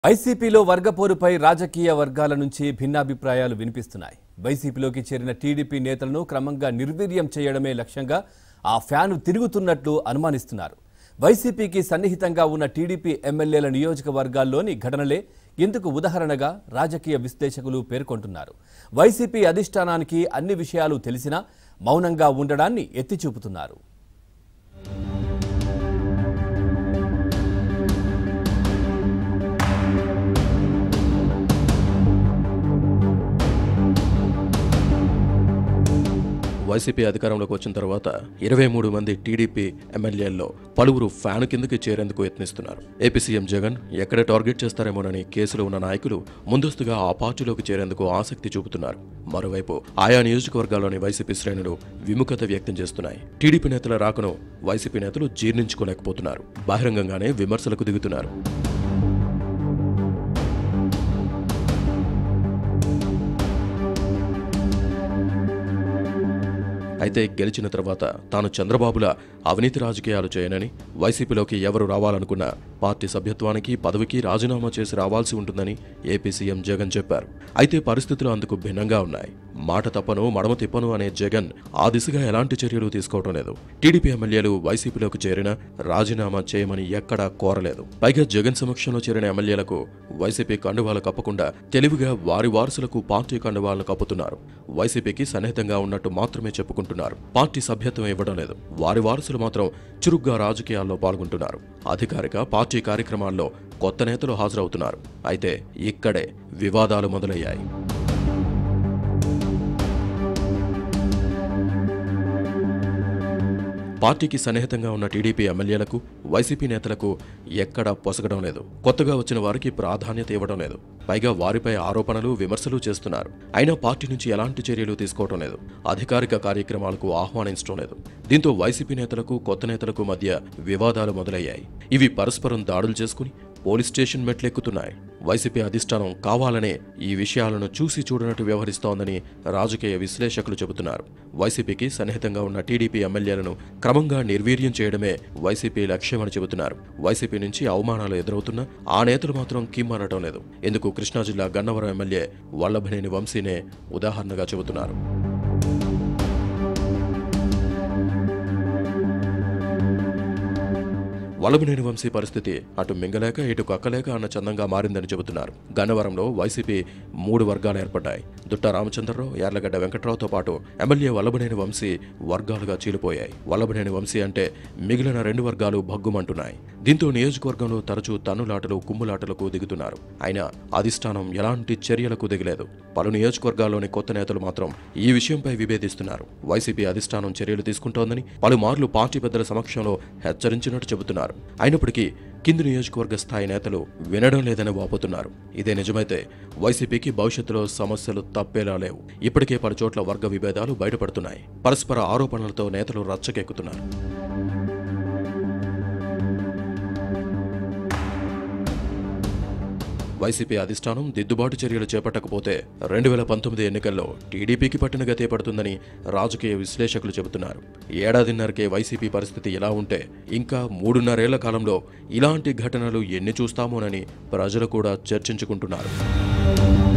వైసీపీలో వర్గపోరుపై రాజకీయ వర్గాల నుంచి భిన్నాభిప్రాయాలు వినిపిస్తున్నాయి వైసీపీలోకి చేరిన టీడీపీ నేతలను క్రమంగా నిర్వీర్యం చేయడమే లక్ష్యంగా ఆ ఫ్యాను తిరుగుతున్నట్లు అనుమానిస్తున్నారు వైసీపీకి సన్నిహితంగా ఉన్న టీడీపీ ఎమ్మెల్యేల నియోజకవర్గాల్లోని ఘటనలే ఇందుకు ఉదాహరణగా రాజకీయ విశ్లేషకులు పేర్కొంటున్నారు వైసీపీ అధిష్టానానికి అన్ని విషయాలు తెలిసినా మౌనంగా ఉండడాన్ని ఎత్తి చూపుతున్నారు వైసీపీ అధికారంలోకి వచ్చిన తర్వాత ఇరవై మూడు మంది టీడీపీ ఎమ్మెల్యేల్లో పలువురు ఫ్యాన్ కిందకి చేరేందుకు యత్నిస్తున్నారు ఏపీ సీఎం జగన్ ఎక్కడ టార్గెట్ చేస్తారేమోనని కేసులో ఉన్న నాయకులు ముందస్తుగా ఆ పార్టీలోకి చేరేందుకు ఆసక్తి చూపుతున్నారు మరోవైపు ఆయా నియోజకవర్గాల్లోని వైసీపీ శ్రేణులు విముఖత వ్యక్తం చేస్తున్నాయి టీడీపీ నేతల రాకను వైసీపీ నేతలు జీర్ణించుకోలేకపోతున్నారు బహిరంగంగానే విమర్శలకు దిగుతున్నారు అయితే గెలిచిన తర్వాత తాను చంద్రబాబులా అవినీతి రాజకీయాలు చేయనని వైసీపీలోకి ఎవరు రావాలనుకున్నా పార్టీ సభ్యత్వానికి పదవికి రాజీనామా చేసి రావాల్సి ఉంటుందని ఏపీ సీఎం జగన్ చెప్పారు అయితే పరిస్థితులు అందుకు భిన్నంగా ఉన్నాయి మాట తప్పను మడమ తిప్పను అనే జగన్ ఆ దిశగా ఎలాంటి చర్యలు తీసుకోవటం లేదు టీడీపీ ఎమ్మెల్యేలు వైసీపీలోకి చేరినా రాజీనామా చేయమని ఎక్కడా కోరలేదు పైగా జగన్ సమక్షంలో చేరిన ఎమ్మెల్యేలకు వైసీపీ కండువాలు కప్పకుండా తెలివిగా వారి వారసులకు పార్టీ కండువాలను కప్పుతున్నారు వైసీపీకి సన్నిహితంగా ఉన్నట్టు మాత్రమే చెప్పుకుంటున్నారు పార్టీ సభ్యత్వం ఇవ్వడం లేదు వారి వారసులు మాత్రం చురుగ్గా రాజకీయాల్లో పాల్గొంటున్నారు అధికారిక పార్టీ కార్యక్రమాల్లో కొత్త నేతలు హాజరవుతున్నారు అయితే ఇక్కడే వివాదాలు మొదలయ్యాయి పార్టీకి సన్నిహితంగా ఉన్న టీడీపీ ఎమ్మెల్యేలకు వైసీపీ నేతలకు ఎక్కడా పొసగడం లేదు కొత్తగా వచ్చిన వారికి ప్రాధాన్యత ఇవ్వడం లేదు పైగా వారిపై ఆరోపణలు విమర్శలు చేస్తున్నారు అయినా పార్టీ నుంచి ఎలాంటి చర్యలు తీసుకోవడం లేదు అధికారిక కార్యక్రమాలకు ఆహ్వానించడం లేదు దీంతో వైసీపీ నేతలకు కొత్త నేతలకు మధ్య వివాదాలు మొదలయ్యాయి ఇవి పరస్పరం దాడులు చేసుకుని పోలీస్ స్టేషన్ మెట్లెక్కుతున్నాయి వైసీపీ అధిష్టానం కావాలనే ఈ విషయాలను చూసి చూడనట్టు వ్యవహరిస్తోందని రాజకీయ విశ్లేషకులు చెబుతున్నారు వైసీపీకి సన్నిహితంగా ఉన్న టీడీపీ ఎమ్మెల్యేలను క్రమంగా నిర్వీర్యం చేయడమే వైసీపీ లక్ష్యమని చెబుతున్నారు వైసీపీ నుంచి అవమానాలు ఎదురవుతున్నా ఆ నేతలు మాత్రం కిమ్మనటం లేదు ఎందుకు కృష్ణా జిల్లా గన్నవరం ఎమ్మెల్యే వల్లభనేని వంశీనే ఉదాహరణగా చెబుతున్నారు వల్లభనేని వంశీ పరిస్థితి అటు మింగలేక ఇటు కక్కలేక అన్న చందంగా మారిందని చెబుతున్నారు గన్నవరంలో వైసీపీ మూడు వర్గాలు ఏర్పడ్డాయి దుట్ట రామచంద్రరావు యార్లగడ్డ వెంకట్రావుతో పాటు ఎమ్మెల్యే వల్లభనేని వంశీ వర్గాలుగా చీలిపోయాయి వల్లభనేని వంశీ అంటే మిగిలిన రెండు వర్గాలు భగ్గుమంటున్నాయి దీంతో నియోజకవర్గంలో తరచూ తన్నులాటలు కుమ్ములాటలకు దిగుతున్నారు అయినా అధిష్టానం ఎలాంటి చర్యలకు దిగలేదు పలు నియోజకవర్గాల్లోని కొత్త నేతలు మాత్రం ఈ విషయంపై విభేదిస్తున్నారు వైసీపీ అధిష్టానం చర్యలు తీసుకుంటోందని పలుమార్లు పార్టీ పెద్దల సమక్షంలో హెచ్చరించినట్టు చెబుతున్నారు అయినప్పటికీ కింది నియోజకవర్గ స్థాయి నేతలు వినడం లేదని వాపోతున్నారు ఇదే నిజమైతే వైసీపీకి భవిష్యత్తులో సమస్యలు తప్పేలా లేవు ఇప్పటికే పలు చోట్ల వర్గ విభేదాలు బయటపడుతున్నాయి పరస్పర ఆరోపణలతో నేతలు రచ్చకెక్కుతున్నారు వైసీపీ అధిష్టానం దిద్దుబాటు చర్యలు చేపట్టకపోతే రెండు వేల పంతొమ్మిది ఎన్నికల్లో టీడీపీకి పట్టిన గతే పడుతుందని రాజకీయ విశ్లేషకులు చెబుతున్నారు ఏడాదిన్నరకే వైసీపీ పరిస్థితి ఎలా ఉంటే ఇంకా మూడున్నరేళ్ల కాలంలో ఇలాంటి ఘటనలు ఎన్ని చూస్తామోనని ప్రజలు కూడా చర్చించుకుంటున్నారు